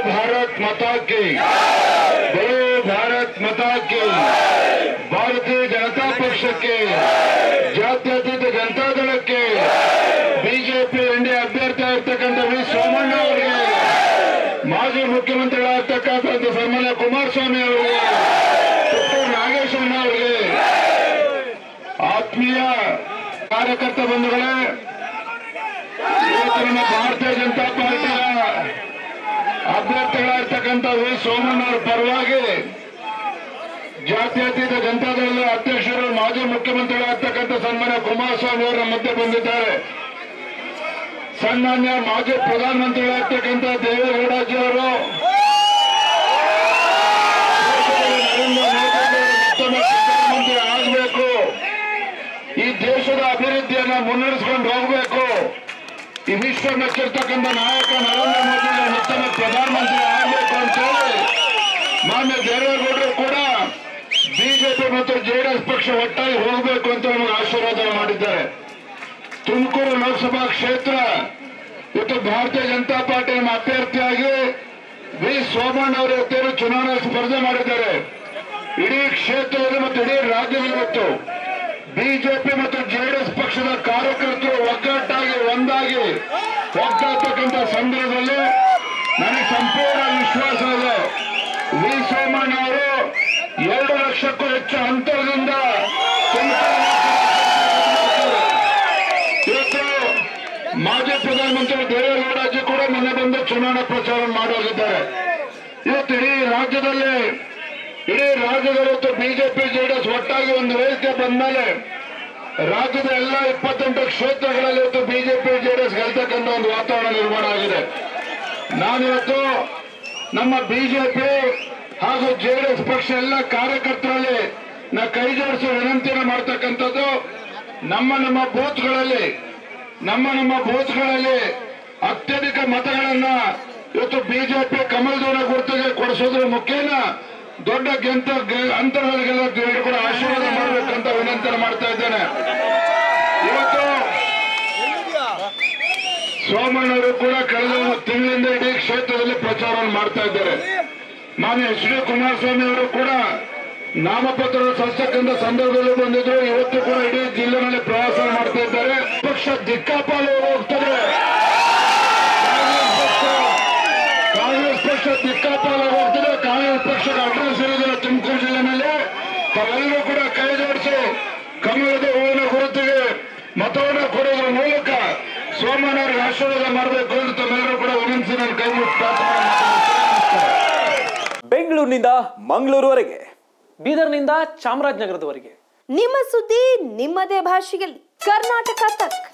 ಭಾರತ್ ಮಾತಾ ಕಿ ಬೋಲೋ ಭಾರತ್ ಮಾತಾ ಕಿ ಭಾರತೀಯ ಜನತಾ ಪಕ್ಷಕ್ಕೆ ಜಾತ್ಯತೀತ ಜನತಾದಳಕ್ಕೆ ಬಿಜೆಪಿ ಎನ್ಡಿಎ ಅಭ್ಯರ್ಥಿ ಆಗಿರ್ತಕ್ಕಂಥ ವಿ ಸೋಮಣ್ಣ ಅವರಿಗೆ ಮಾಜಿ ಮುಖ್ಯಮಂತ್ರಿಗಳಾಗ್ತಕ್ಕಂಥ ಸನ್ಮಾನ್ಯ ಕುಮಾರಸ್ವಾಮಿ ಅವರಿಗೆ ಪುತ್ತೂರು ನಾಗೇಶಣ್ಣ ಅವರಿಗೆ ಆತ್ಮೀಯ ಕಾರ್ಯಕರ್ತ ಬಂಧುಗಳೇ ಇವತ್ತು ನಮ್ಮ ಭಾರತೀಯ ಜನತಾ ಪಾರ್ಟಿಯ ಅಭ್ಯರ್ಥಿಗಳಾಗಿರ್ತಕ್ಕಂಥ ವಿ ಸೋಮಣ್ಣ ಅವರ ಪರವಾಗಿ ಜಾತ್ಯತೀತ ಜನತಾದಳದ ಅಧ್ಯಕ್ಷರು ಮಾಜಿ ಮುಖ್ಯಮಂತ್ರಿಗಳಾಗ್ತಕ್ಕಂಥ ಸನ್ಮಾನ್ಯ ಕುಮಾರಸ್ವಾಮಿ ಅವರ ಮಧ್ಯೆ ಬಂದಿದ್ದಾರೆ ಸನ್ಮಾನ್ಯ ಮಾಜಿ ಪ್ರಧಾನಮಂತ್ರಿಗಳಾಗ್ತಕ್ಕಂಥ ದೇವೇಗೌಡಜಿ ಅವರು ನರೇಂದ್ರ ಮೋದಿ ಅವರು ಮತ್ತೊಮ್ಮೆ ಪ್ರಧಾನಮಂತ್ರಿ ಆಗಬೇಕು ಈ ದೇಶದ ಅಭಿವೃದ್ಧಿಯನ್ನ ಮುನ್ನಡೆಸ್ಕೊಂಡು ಹೋಗಬೇಕು ಈ ವಿಶ್ವ ಮೆಚ್ಚಿರ್ತಕ್ಕಂಥ ನಾಯಕ ನರೇಂದ್ರ ಮೋದಿ ಅವರು ಮತ್ತೊಮ್ಮೆ ಪ್ರಧಾನಮಂತ್ರಿ ಆಗಬೇಕು ಅಂತ ಹೇಳಿ ಮಾನ್ಯ ದೇವೇಗೌಡರು ಕೂಡ ಬಿಜೆಪಿ ಮತ್ತು ಜೆಡಿಎಸ್ ಪಕ್ಷ ಒಟ್ಟಾಗಿ ಹೋಗಬೇಕು ಅಂತ ನಮಗೆ ಆಶೀರ್ವಾದ ಮಾಡಿದ್ದಾರೆ ತುಮಕೂರು ಲೋಕಸಭಾ ಕ್ಷೇತ್ರ ಇವತ್ತು ಭಾರತೀಯ ಜನತಾ ಪಾರ್ಟಿ ನಮ್ಮ ಅಭ್ಯರ್ಥಿಯಾಗಿ ವಿ ಸೋಮಣ್ಣ ಅವರು ಇವತ್ತೇನು ಚುನಾವಣಾ ಸ್ಪರ್ಧೆ ಮಾಡಿದ್ದಾರೆ ಇಡೀ ಕ್ಷೇತ್ರದಲ್ಲಿ ಮತ್ತು ಇಡೀ ರಾಜ್ಯದಲ್ಲಿ ಇವತ್ತು ಬಿಜೆಪಿ ಮತ್ತು ಜೆಡಿಎಸ್ ಪಕ್ಷದ ಕಾರ್ಯಕರ್ತರು ಒಗ್ಗಟ್ಟಾಗಿ ಒಂದಾಗಿ ಹೋಗ್ತಕ್ಕಂಥ ಸಂದರ್ಭದಲ್ಲಿ ನನಗೆ ಸಂಪೂರ್ಣ ವಿಶ್ವಾಸ ಇದೆ ವಿ ಸೋಮಣ್ಣ ಅವರು ಎರಡು ಲಕ್ಷಕ್ಕೂ ಹೆಚ್ಚು ಅಂತರದಿಂದ ತುಮಕೂರು ಇವತ್ತು ಮಾಜಿ ಪ್ರಧಾನಮಂತ್ರಿ ದೇವೇಗೌಡಜಿ ಕೂಡ ಮೊನ್ನೆ ಬಂದು ಚುನಾವಣಾ ಪ್ರಚಾರ ಮಾಡೋಗಿದ್ದಾರೆ ಇವತ್ತು ಇಡೀ ರಾಜ್ಯದಲ್ಲಿ ಇಡೀ ರಾಜ್ಯದಲ್ಲಿ ಇವತ್ತು ಬಿಜೆಪಿ ಜೆಡಿಎಸ್ ಒಟ್ಟಾಗಿ ಒಂದು ವೇದಿಕೆ ಬಂದ್ಮೇಲೆ ರಾಜ್ಯದ ಎಲ್ಲ ಇಪ್ಪತ್ತೆಂಟು ಕ್ಷೇತ್ರಗಳಲ್ಲಿ ಇವತ್ತು ಬಿಜೆಪಿ ಜೆಡಿಎಸ್ ಗೆಲ್ತಕ್ಕಂಥ ಒಂದು ವಾತಾವರಣ ನಿರ್ಮಾಣ ಆಗಿದೆ ನಾನಿವತ್ತು ನಮ್ಮ ಬಿಜೆಪಿ ಹಾಗೂ ಜೆಡಿಎಸ್ ಪಕ್ಷ ಎಲ್ಲ ಕಾರ್ಯಕರ್ತರಲ್ಲಿ ನಾ ಕೈ ಜೋಡಿಸಿ ವಿನಂತಿಯನ್ನು ಮಾಡ್ತಕ್ಕಂಥದ್ದು ನಮ್ಮ ನಮ್ಮ ಬೂತ್ಗಳಲ್ಲಿ ನಮ್ಮ ನಮ್ಮ ಬೂತ್ಗಳಲ್ಲಿ ಅತ್ಯಧಿಕ ಮತಗಳನ್ನ ಇವತ್ತು ಬಿಜೆಪಿ ಕಮಲದವರ ಗುರುತಿಗೆ ಕೊಡಿಸೋದ್ರ ಮುಖೇನ ದೊಡ್ಡ ಗೆಂತ ಅಂತರಗಳಿಗೆಲ್ಲ ದೇವರು ಕೂಡ ಆಶೀರ್ವಾದ ಮಾಡಬೇಕಂತ ವಿನಂತಿ ಮಾಡ್ತಾ ಇದ್ದೇನೆ ಇವತ್ತು ಸೋಮಣ್ಣವರು ಕೂಡ ಕಳೆದ ಒಂದು ತಿಂಗಳಿಂದ ಇಡೀ ಕ್ಷೇತ್ರದಲ್ಲಿ ಪ್ರಚಾರವನ್ನು ಮಾಡ್ತಾ ಇದ್ದಾರೆ ಮಾನ್ಯ ಎಚ್ ಡಿ ಕುಮಾರಸ್ವಾಮಿ ಅವರು ಕೂಡ ನಾಮಪತ್ರ ಸಲ್ಲಿಸಕ್ಕಂತ ಸಂದರ್ಭದಲ್ಲಿ ಬಂದಿದ್ರು ಇವತ್ತು ಕೂಡ ಇಡೀ ಜಿಲ್ಲೆನಲ್ಲಿ ಪ್ರವಾಸ ಮಾಡ್ತಾ ಇದ್ದಾರೆ ಪಕ್ಷ ದಿಕ್ಕಾಪಾಲು ಹೋಗ್ತದೆ ಕಾಂಗ್ರೆಸ್ ಪಕ್ಷ ಕಾಂಗ್ರೆಸ್ ಪಕ್ಷ ದಿಕ್ಕಾಪಾಲು ಹೋಗ್ತದೆ ಕಾಂಗ್ರೆಸ್ ಪಕ್ಷದ ಅಡ್ರೆಸ್ ಇರೋದಿಲ್ಲ ತುಮಕೂರು ಜಿಲ್ಲೆನಲ್ಲಿ ತಾವೆಲ್ಲರೂ ಕೂಡ ಕೈ ಜೋಡಿಸಿ ಕಮಲದ ಹೂವಿನ ಗುರುತಿಗೆ ಮತವನ್ನು ಕೊಡೋದ್ರ ಮೂಲಕ ಸೋಮಣ್ಣವರಿಗೆ ಆಶೀರ್ವಾದ ಮಾಡಬೇಕು ಅಂತ ತಮ್ಮೆಲ್ಲರೂ ಕೂಡ ವಿನಂತಿಸಿ ನಾನು ಕೈ ಮುಟ್ಟಿ ಪ್ರಾರ್ಥನೆ ಮಾಡ್ತೀನಿ. ಬೆಂಗಳೂರಿನಿಂದ ಮಂಗಳೂರುವರೆಗೆ ಬೀದರ್ನಿಂದ ಚಾಮರಾಜನಗರದವರೆಗೆ ನಿಮ್ಮ ಸುದ್ದಿ ನಿಮ್ಮದೇ ಭಾಷೆಯಲ್ಲಿ ಕರ್ನಾಟಕ ತಕ್